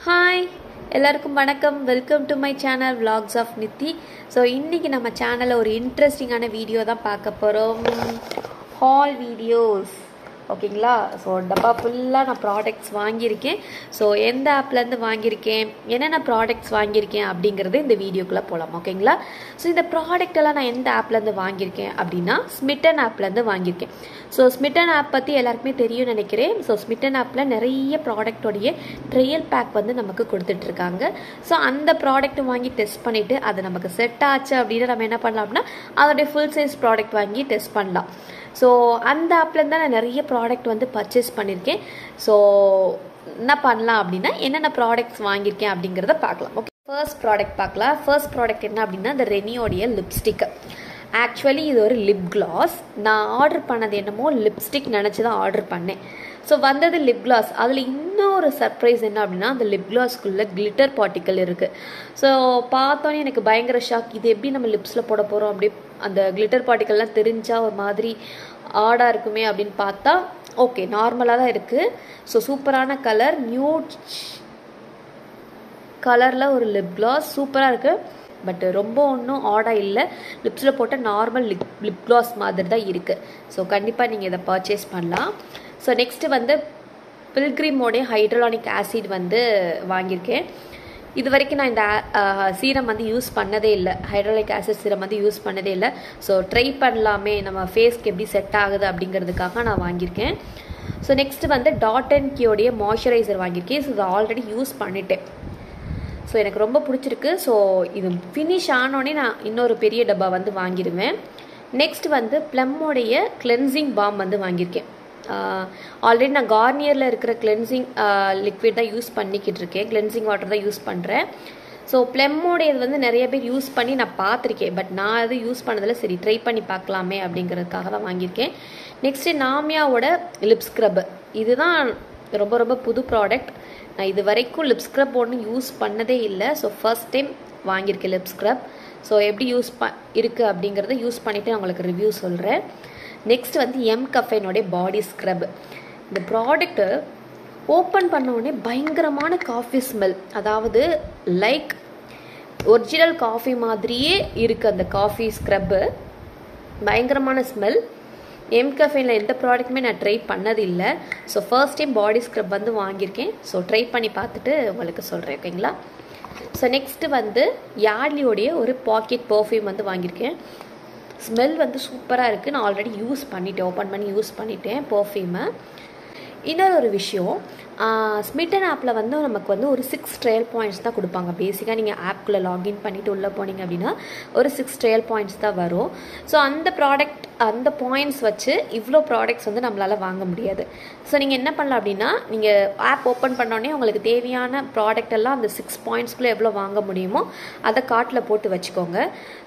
hi எல்லாருக்கும் வணக்கம் welcome to my channel vlogs of Nithi so இன்றைக்கி நம்ம சேனலில் ஒரு இன்ட்ரெஸ்டிங்கான வீடியோ தான் பார்க்க போகிறோம் ஹால் வீடியோஸ் ஓகேங்களா ஸோ டப்பா ஃபுல்லாக நான் ப்ராடக்ட்ஸ் வாங்கியிருக்கேன் ஸோ எந்த ஆப்லேருந்து வாங்கியிருக்கேன் என்னென்ன ப்ராடக்ட்ஸ் வாங்கியிருக்கேன் அப்படிங்கிறது இந்த வீடியோக்குள்ளே போகலாம் ஓகேங்களா ஸோ இந்த ப்ராடக்ட் எல்லாம் நான் எந்த ஆப்லேருந்து வாங்கியிருக்கேன் அப்படின்னா ஸ்மிட்டன் ஆப்லேருந்து வாங்கியிருக்கேன் ஸோ ஸ்மிட்டன் ஆப் பற்றி எல்லாருக்குமே தெரியும்னு நினைக்கிறேன் ஸோ ஸ்மிட்டன் ஆப்பில் நிறைய ப்ராடக்டோடைய ட்ரையல் பேக் வந்து நமக்கு கொடுத்துட்ருக்காங்க ஸோ அந்த ப்ராடக்ட் வாங்கி டெஸ்ட் பண்ணிவிட்டு அது நமக்கு செட் ஆச்சு அப்படின்னு நம்ம என்ன பண்ணலாம் அப்படின்னா அதோடைய ஃபுல் சைஸ் ப்ராடக்ட் வாங்கி டெஸ்ட் பண்ணலாம் ஸோ அந்த ஆப்லேருந்து தான் நான் நிறைய ப்ராடக்ட் வந்து பர்ச்சேஸ் பண்ணியிருக்கேன் ஸோ என்ன பண்ணலாம் அப்படின்னா என்னென்ன ப்ராடக்ட்ஸ் வாங்கியிருக்கேன் அப்படிங்கிறத பார்க்கலாம் ஓகே ஃபர்ஸ்ட் ப்ராடக்ட் பார்க்கலாம் ஃபர்ஸ்ட் ப்ராடக்ட் என்ன அப்படின்னா இந்த ரெனியோடைய லிப்ஸ்டிக் ஆக்சுவலி இது ஒரு லிப் கிளாஸ் நான் ஆர்டர் பண்ணது என்னமோ லிப்ஸ்டிக் நினச்சி தான் ஆர்டர் பண்ணேன் ஸோ வந்தது லிப் கிளாஸ் அதில் இன்னொரு சர்ப்ரைஸ் என்ன அப்படின்னா அந்த லிப் கிளாஸ்க்குள்ளே கிளிட்டர் பார்ட்டிக்கல் இருக்குது ஸோ பார்த்தோன்னே எனக்கு பயங்கர ஷாக் இது எப்படி நம்ம லிப்ஸில் போட போகிறோம் அப்படி அந்த கிளிட்டர் பார்ட்டிக்கல்லாம் தெரிஞ்சா ஒரு மாதிரி ஆடாக இருக்குமே அப்படின்னு பார்த்தா ஓகே நார்மலாக தான் இருக்குது ஸோ சூப்பரான கலர் நியூட் கலரில் ஒரு லிப் கிளாஸ் சூப்பராக இருக்குது பட் ரொம்ப ஒன்றும் ஆடாக இல்லை லிப்ஸில் போட்ட நார்மல் லிப் லிப் கிளாஸ் மாதிரி தான் இருக்குது ஸோ கண்டிப்பாக நீங்கள் இதை பர்ச்சேஸ் பண்ணலாம் ஸோ நெக்ஸ்ட்டு வந்து பில்கிரிமோடைய ஹைட்ரலானிக் ஆசிட் வந்து வாங்கியிருக்கேன் இது வரைக்கும் நான் இந்த சீரம் வந்து யூஸ் பண்ணதே இல்லை ஹைட்ராலிக் ஆசிட் சீரம் வந்து யூஸ் பண்ணதே இல்லை ஸோ ட்ரை பண்ணலாமே நம்ம ஃபேஸ்க்கு எப்படி செட் ஆகுது அப்படிங்கிறதுக்காக நான் வாங்கியிருக்கேன் ஸோ நெக்ஸ்ட்டு வந்து டாட் அண்ட் கியோடைய மாய்ஸ்சரைசர் வாங்கியிருக்கேன் ஸோ இதை ஆல்ரெடி யூஸ் பண்ணிட்டேன் ஸோ எனக்கு ரொம்ப பிடிச்சிருக்கு ஸோ இது ஃபினிஷ் ஆனோடனே நான் இன்னொரு பெரிய டப்பா வந்து வாங்கிடுவேன் நெக்ஸ்ட் வந்து ப்ளம்மோடைய கிளென்சிங் பாம் வந்து வாங்கியிருக்கேன் ஆல்ரெடி நான் கார்னியரில் இருக்கிற கிளென்சிங் லிக்விட் தான் யூஸ் பண்ணிக்கிட்டு இருக்கேன் கிளென்சிங் வாட்டர் தான் யூஸ் பண்ணுறேன் ஸோ ப்ளம்மோடையது வந்து நிறைய பேர் யூஸ் பண்ணி நான் பார்த்துருக்கேன் பட் நான் அது யூஸ் பண்ணதில் சரி ட்ரை பண்ணி பார்க்கலாமே அப்படிங்கிறதுக்காக தான் வாங்கியிருக்கேன் நெக்ஸ்ட்டு நாமியாவோட லிப் ஸ்க்ரப் இதுதான் ரொம்ப ரொம்ப புது ப்ராடக்ட் நான் இது வரைக்கும் லிப் ஸ்க்ரப் ஒன்றும் யூஸ் பண்ணதே இல்லை ஸோ ஃபர்ஸ்ட் டைம் வாங்கியிருக்கேன் லிப் ஸ்க்ரப் ஸோ எப்படி யூஸ் ப இருக்குது அப்படிங்கிறத யூஸ் பண்ணிவிட்டு நான் உங்களுக்கு ரிவ்யூ சொல்கிறேன் நெக்ஸ்ட் வந்து எம் கஃபைனுடைய பாடி ஸ்க்ரப் இந்த ப்ராடக்ட்டு ஓப்பன் பண்ண உடனே பயங்கரமான காஃபி ஸ்மெல் அதாவது லைக் ஒரிஜினல் காஃபி மாதிரியே இருக்குது அந்த காஃபி ஸ்க்ரப்பு பயங்கரமான ஸ்மெல் எம் கஃபைனில் எந்த ப்ராடக்ட்டுமே நான் ட்ரை பண்ணதில்லை so first time body scrub வந்து வாங்கியிருக்கேன் ஸோ ட்ரை பண்ணி பார்த்துட்டு உங்களுக்கு சொல்கிறேன் ஓகேங்களா ஸோ நெக்ஸ்ட்டு வந்து யார்லியோடைய ஒரு பாக்கெட் பர்ஃப்யூம் வந்து வாங்கியிருக்கேன் ஸ்மெல் வந்து சூப்பராக இருக்குது நான் ஆல்ரெடி யூஸ் பண்ணிட்டேன் ஓப்பன் பண்ணி யூஸ் பண்ணிட்டேன் பர்ஃப்யூமை இன்னொரு ஒரு விஷயம் ஸ்மிட்டன் ஆப்பில் வந்து நமக்கு வந்து ஒரு சிக்ஸ் ட்ரையல் பாயிண்ட்ஸ் தான் கொடுப்பாங்க பேசிக்காக நீங்கள் ஆப்குள்ளே லாகின் பண்ணிவிட்டு உள்ளே போனீங்க அப்படின்னா ஒரு சிக்ஸ் ட்ரையல் பாயிண்ட்ஸ் தான் வரும் ஸோ அந்த ப்ராடக்ட் அந்த பாயிண்ட்ஸ் வச்சு இவ்வளோ ப்ராடக்ட்ஸ் வந்து நம்மளால் வாங்க முடியாது ஸோ நீங்கள் என்ன பண்ணலாம் அப்படின்னா நீங்கள் ஆப் ஓப்பன் பண்ணோடனே உங்களுக்கு தேவையான ப்ராடக்ட் எல்லாம் அந்த சிக்ஸ் பாயிண்ட்ஸ்குள்ளே எவ்வளோ வாங்க முடியுமோ அதை கார்ட்டில் போட்டு வச்சுக்கோங்க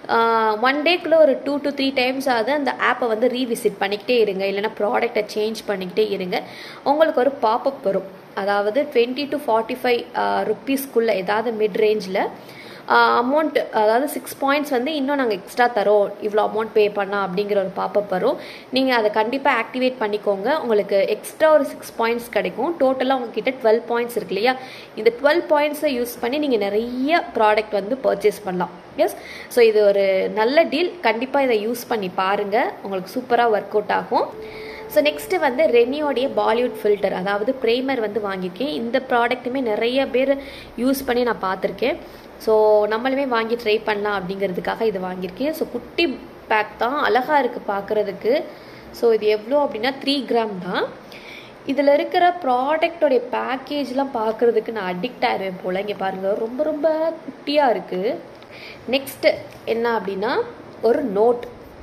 ஒன் டேக்குள்ளே ஒரு டூ டு த்ரீ டைம்ஸ் ஆகுது அந்த ஆப்பை வந்து ரீவிசிட் பண்ணிக்கிட்டே இருங்க இல்லைனா ப்ராடக்டை சேஞ்ச் பண்ணிக்கிட்டே இருங்க உங்களுக்கு ஒரு பாப்பப் வரும் அதாவது டுவெண்ட்டி டு ஃபார்ட்டி ஃபைவ் ருப்பீஸ்க்குள்ளே ஏதாவது மிட் ரேஞ்சில் அமௌண்ட் அதாவது சிக்ஸ் பாயிண்ட்ஸ் வந்து இன்னும் நாங்கள் எக்ஸ்ட்ரா தரோம் இவ்வளோ அமௌண்ட் பே பண்ணலாம் அப்படிங்கிற ஒரு பாப்பப் வரும் நீங்கள் அதை கண்டிப்பாக ஆக்டிவேட் பண்ணிக்கோங்க உங்களுக்கு எக்ஸ்ட்ரா ஒரு சிக்ஸ் பாயிண்ட்ஸ் கிடைக்கும் டோட்டலாக உங்ககிட்ட டுவெல் பாயிண்ட்ஸ் இருக்கு இல்லையா இந்த டுவெல் பாயிண்ட்ஸை யூஸ் பண்ணி நீங்கள் நிறைய ப்ராடக்ட் வந்து பர்ச்சேஸ் பண்ணலாம் எஸ் ஸோ இது ஒரு நல்ல டீல் கண்டிப்பாக இதை யூஸ் பண்ணி பாருங்கள் உங்களுக்கு சூப்பராக ஒர்க் அவுட் ஆகும் ஸோ நெக்ஸ்ட்டு வந்து ரெனியோடைய பாலிவுட் ஃபில்டர் அதாவது ப்ரைமர் வந்து வாங்கியிருக்கேன் இந்த ப்ராடக்ட்டுமே நிறைய பேர் யூஸ் பண்ணி நான் பார்த்துருக்கேன் ஸோ நம்மளுமே வாங்கி ட்ரை பண்ணலாம் அப்படிங்கிறதுக்காக இது வாங்கியிருக்கேன் ஸோ குட்டி பேக் தான் அழகாக இருக்குது பார்க்குறதுக்கு ஸோ இது எவ்வளோ அப்படின்னா த்ரீ கிராம் தான் இதில் இருக்கிற ப்ராடக்டோடைய பேக்கேஜ்லாம் பார்க்குறதுக்கு நான் அடிக்ட் ஆயிடுவேன் போல் இங்கே பாருங்கள் ரொம்ப ரொம்ப குட்டியாக இருக்குது நெக்ஸ்ட்டு என்ன அப்படின்னா ஒரு நோட்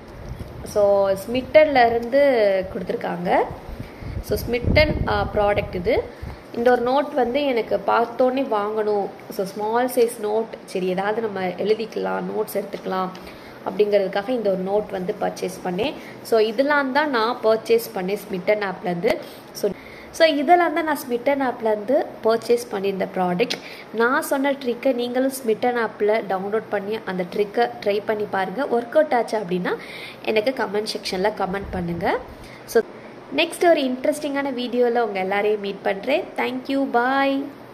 ஸோ ஸ்மிட்டன்லேருந்து கொடுத்துருக்காங்க ஸோ ஸ்மிட்டன் ப்ராடக்ட் இது இந்த ஒரு நோட் வந்து எனக்கு பார்த்தோன்னே வாங்கணும் ஸோ ஸ்மால் சைஸ் நோட் சரி ஏதாவது நம்ம எழுதிக்கலாம் நோட்ஸ் எடுத்துக்கலாம் அப்படிங்கிறதுக்காக இந்த ஒரு நோட் வந்து பர்ச்சேஸ் பண்ணேன் ஸோ இதெல்லாம் தான் நான் பர்ச்சேஸ் பண்ணேன் ஸ்மிட்டன் ஆப்லேருந்து ஸோ ஸோ இதெல்லாம் தான் நான் ஸ்மிட்டன் ஆப்லேருந்து பர்ச்சேஸ் பண்ணியிருந்த ப்ராடக்ட் நான் சொன்ன ட்ரிக்கை நீங்களும் ஸ்மிட்டன் ஆப்பில் டவுன்லோட் பண்ணி அந்த ட்ரிக்கை ட்ரை பண்ணி பாருங்கள் ஒர்க் அவுட் ஆச்சு அப்படின்னா எனக்கு கமெண்ட் செக்ஷனில் கமெண்ட் பண்ணுங்கள் ஸோ நெக்ஸ்ட் ஒரு இன்ட்ரெஸ்டிங்கான வீடியோவில் உங்கள் எல்லாரையும் மீட் பண்ணுறேன் தேங்க்யூ பாய்